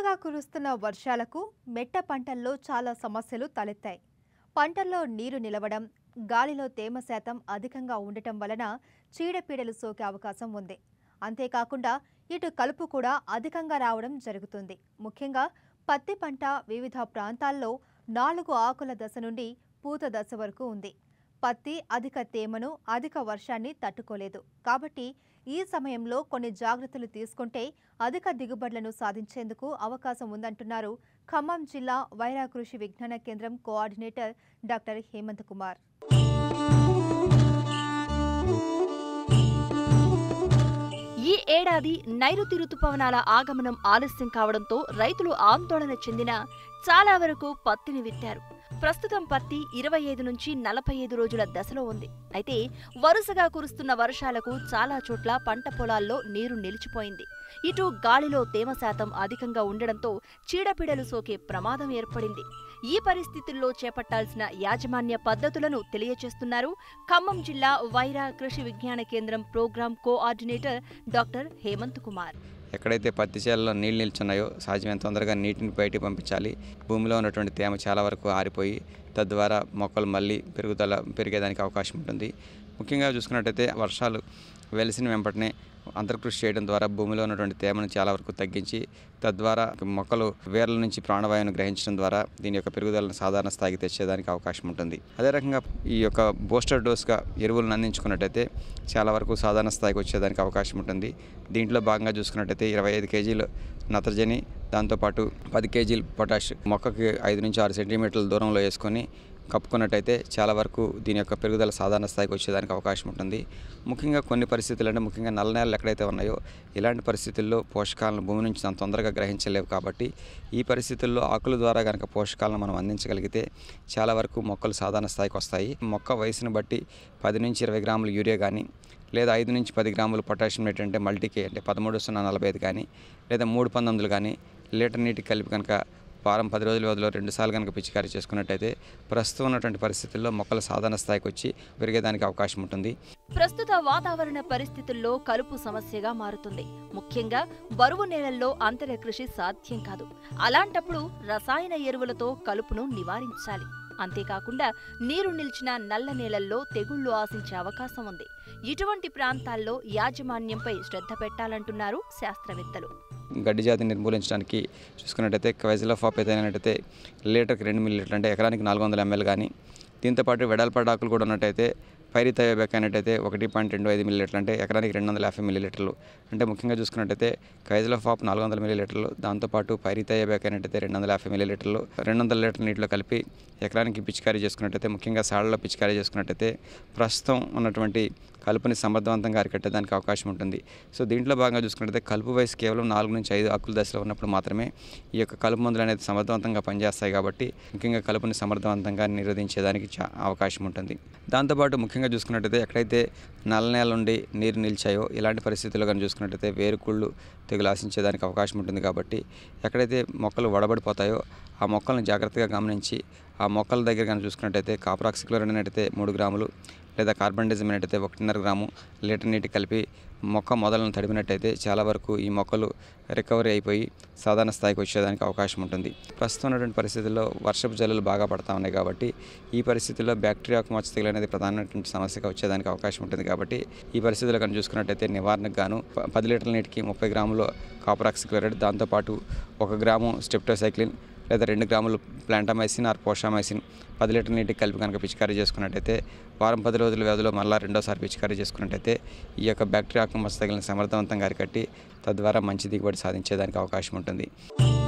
వరుసగా కురుస్తున్న వర్షాలకు మెట్ట పంటల్లో చాలా సమస్యలు తలెత్తాయి పంటల్లో నీరు నిలవడం గాలిలో తేమ శాతం అధికంగా ఉండటం వలన చీడపీడలు సోకే అవకాశం ఉంది అంతేకాకుండా ఇటు కలుపు కూడా అధికంగా రావడం జరుగుతుంది ముఖ్యంగా పత్తి పంట వివిధ ప్రాంతాల్లో నాలుగు ఆకుల దశ నుండి పూత దశ వరకు ఉంది పత్తి అధిక తేమను అధిక వర్షాన్ని తట్టుకోలేదు కాబట్టి ఈ సమయంలో కొన్ని జాగ్రత్తలు తీసుకుంటే అధిక దిగుబడులను సాధించేందుకు అవకాశం ఉందంటున్నారు ఖమ్మం జిల్లా వైరా కృషి విజ్ఞాన కేంద్రం కోఆర్డినేటర్ డాక్టర్ హేమంత్ కుమార్ ఈ ఏడాది నైరుతి రుతుపవనాల ఆగమనం ఆలస్యం కావడంతో రైతులు ఆందోళన చెందిన చాలా వరకు పత్తిని విత్తారు ప్రస్తుతం పత్తి ఇరవై ఐదు నుంచి నలభై ఐదు రోజుల దశలో ఉంది అయితే వరుసగా కురుస్తున్న వర్షాలకు చాలా చోట్ల పంట పొలాల్లో నీరు నిలిచిపోయింది ఇటు గాలిలో తేమ శాతం అధికంగా ఉండడంతో చీడపీడలు సోకే ప్రమాదం ఏర్పడింది ఈ పరిస్థితుల్లో చేపట్టాల్సిన యాజమాన్య పద్ధతులను తెలియచేస్తున్నారు ఖమ్మం జిల్లా Wyra Krishi Vigyan Kendra programme coordinator doctor Hemanth Kumar ఎక్కడైతే పత్తి చేలలో నీళ్ళు నిల్చున్నాయో సాధ్యమైనంత తొందరగా నీటిని బయటికి పంపించాలి భూమిలో ఉన్నటువంటి తేమ చాలా వరకు ఆరిపోయి తద్వారా మొక్కలు మళ్ళీ పెరుగుదల పెరిగేదానికి అవకాశం ఉంటుంది ముఖ్యంగా చూసుకున్నట్టయితే వర్షాలు వెలిసిన వెంపటనే అంతర్కృషి చేయడం ద్వారా భూమిలో ఉన్నటువంటి తేమను చాలా వరకు తగ్గించి తద్వారా మొక్కలు వేర్ల నుంచి ప్రాణవాయువును గ్రహించడం ద్వారా దీని యొక్క పెరుగుదలను సాధారణ స్థాయికి తెచ్చేదానికి అవకాశం ఉంటుంది అదే రకంగా ఈ యొక్క బూస్టర్ డోస్గా ఎరువులను అందించుకున్నట్టయితే చాలా వరకు సాధారణ స్థాయికి వచ్చేదానికి అవకాశం ఉంటుంది దీంట్లో భాగంగా చూసుకున్నట్టయితే ఇరవై ఐదు కేజీలు నత్రజని దాంతోపాటు పది కేజీలు పొటాష్ మొక్కకి ఐదు నుంచి ఆరు సెంటీమీటర్ల దూరంలో వేసుకొని కప్పుకున్నట్టయితే చాలా వరకు దీని యొక్క పెరుగుదల సాధారణ స్థాయికి వచ్చేదానికి అవకాశం ఉంటుంది ముఖ్యంగా కొన్ని పరిస్థితులు అంటే ముఖ్యంగా నల్ల నేలలు ఎక్కడైతే ఉన్నాయో ఇలాంటి పరిస్థితుల్లో పోషకాలను భూమి నుంచి అంత తొందరగా గ్రహించలేవు కాబట్టి ఈ పరిస్థితుల్లో ఆకుల ద్వారా కనుక పోషకాలను మనం అందించగలిగితే చాలా వరకు మొక్కలు సాధారణ స్థాయికి వస్తాయి మొక్క వయసును బట్టి పది నుంచి ఇరవై గ్రాములు యూరియా కానీ లేదా ఐదు నుంచి పది గ్రాములు పొటాషియం రేట్ అంటే మల్టీకే అంటే పదమూడు సున్నా నలభై ఐదు కానీ లేదా మూడు పంతొమ్మిదిలు కానీ లీటర్ నీటికి కలిపి కనుక వారం పది రోజుల వ్యవధిలో రెండుసార్లు కనుక పిచికారీ చేసుకున్నట్టయితే ప్రస్తుతం ఉన్నటువంటి పరిస్థితుల్లో మొక్కలు సాధారణ స్థాయికి వచ్చి పెరిగేదానికి అవకాశం ఉంటుంది ప్రస్తుత వాతావరణ పరిస్థితుల్లో కలుపు సమస్యగా మారుతుంది ముఖ్యంగా బరువు నేలల్లో అంతర కృషి సాధ్యం కాదు అలాంటప్పుడు రసాయన ఎరువులతో కలుపును నివారించాలి అంతేకాకుండా నీరు నిలిచిన నల్ల నేలల్లో తెగుళ్లు ఆశించే అవకాశం ఉంది ఇటువంటి ప్రాంతాల్లో యాజమాన్యంపై శ్రద్ధ పెట్టాలంటున్నారు శాస్త్రవేత్తలు గడ్డి జాతిని నిర్మూలించడానికి చూసుకున్నట్టయితే క్వైజిలోఫాప్ ఏదైనట్టయితే లీటర్కి రెండు మిల్లీ లీటర్ అంటే ఎకరానికి నాలుగు వందల ఎంఎల్ కానీ దీంతోపాటు వెడల్పాటి ఆకులు కూడా ఉన్నట్టయితే పైరితయోబెక్ అయినట్టయితే ఒకటి పాయింట్ రెండు ఐదు మిల్లీలీటర్లు అంటే ఎకరానికి రెండు వందల యాభై మిల్లీలీటర్లు అంటే ముఖ్యంగా చూసుకున్నట్టయితే కైజలోఫాప్ నాలుగు వందల మిల్లీలీటర్లు దాంతోపాటు పైరితయోబెక్ అయినట్టయితే రెండు వందల యాభై మిల్లీలీటర్లు రెండు వందల లీటర్ నీటిలో కలిపి ఎకరానికి పిచికారీ చేసుకున్నట్టయితే ముఖ్యంగా సాళ్ళలో పిచికారీ చేసుకున్నట్టయితే ప్రస్తుతం ఉన్నటువంటి కలుపుని సమర్థవంతంగా అరికట్టడానికి అవకాశం ఉంటుంది సో దీంట్లో భాగంగా చూసుకున్నట్టయితే కలుపు వయసు కేవలం నాలుగు నుంచి ఐదు ఆకుల దశలో ఉన్నప్పుడు మాత్రమే ఈ యొక్క కలుపు మందులు అనేది సమర్థవంతంగా పనిచేస్తాయి కాబట్టి ముఖ్యంగా కలుపుని సమర్థవంతంగా నిరోధించేదానికి చా అవకాశం ఉంటుంది దాంతోపాటు ముఖ్యంగా చూసుకున్నట్టయితే ఎక్కడైతే నల్ల నేల నుండి నీరు నిలిచాయో ఇలాంటి పరిస్థితుల్లో కానీ చూసుకున్నట్టయితే వేరుకుళ్ళు తెగులు ఆశించేదానికి అవకాశం ఉంటుంది కాబట్టి ఎక్కడైతే మొక్కలు వడబడిపోతాయో ఆ మొక్కలను జాగ్రత్తగా గమనించి ఆ మొక్కల దగ్గర కానీ చూసుకున్నట్టయితే కాపరాక్సిక్లోరైడ్ అయితే మూడు గ్రాములు లేదా కార్బన్ డిజమినేట్ అయితే ఒకటిన్నర గ్రాము లీటర్ నీటి కలిపి మొక్క మొదలను తడిపినట్టయితే చాలా వరకు ఈ మొక్కలు రికవరీ అయిపోయి సాధారణ స్థాయికి వచ్చేదానికి అవకాశం ఉంటుంది ప్రస్తుతం ఉన్నటువంటి పరిస్థితుల్లో వర్షపు జల్లులు బాగా పడతా ఉన్నాయి కాబట్టి ఈ పరిస్థితుల్లో బ్యాక్టీరియా మచ్చ తెగులు అనేది ప్రధానమైనటువంటి సమస్యగా వచ్చేదానికి అవకాశం ఉంటుంది కాబట్టి ఈ పరిస్థితుల్లో కానీ చూసుకున్నట్టయితే నివారణకు గాను ప- పది లీటర్ల నీటికి ముప్పై గ్రాములు కాపరాక్సిక్లోరైడ్ దాంతోపాటు ఒక గ్రాము స్టెప్టోసైక్లిన్ లేదా రెండు గ్రాములు ప్లాంటామైసిన్ ఆర్ పోషామైసిన్ పది లీటర్ నీటికి కలిపి కనుక పిచికారీ చేసుకున్నట్టయితే వారం పది రోజుల వ్యవధిలో మళ్ళీ రెండోసారి పిచికారీ చేసుకున్నట్టయితే ఈ యొక్క బ్యాక్టీరియా మచ్చ తగిలిన సమర్థవంతంగా అరికట్టి తద్వారా మంచి దిగుబడి సాధించేదానికి అవకాశం ఉంటుంది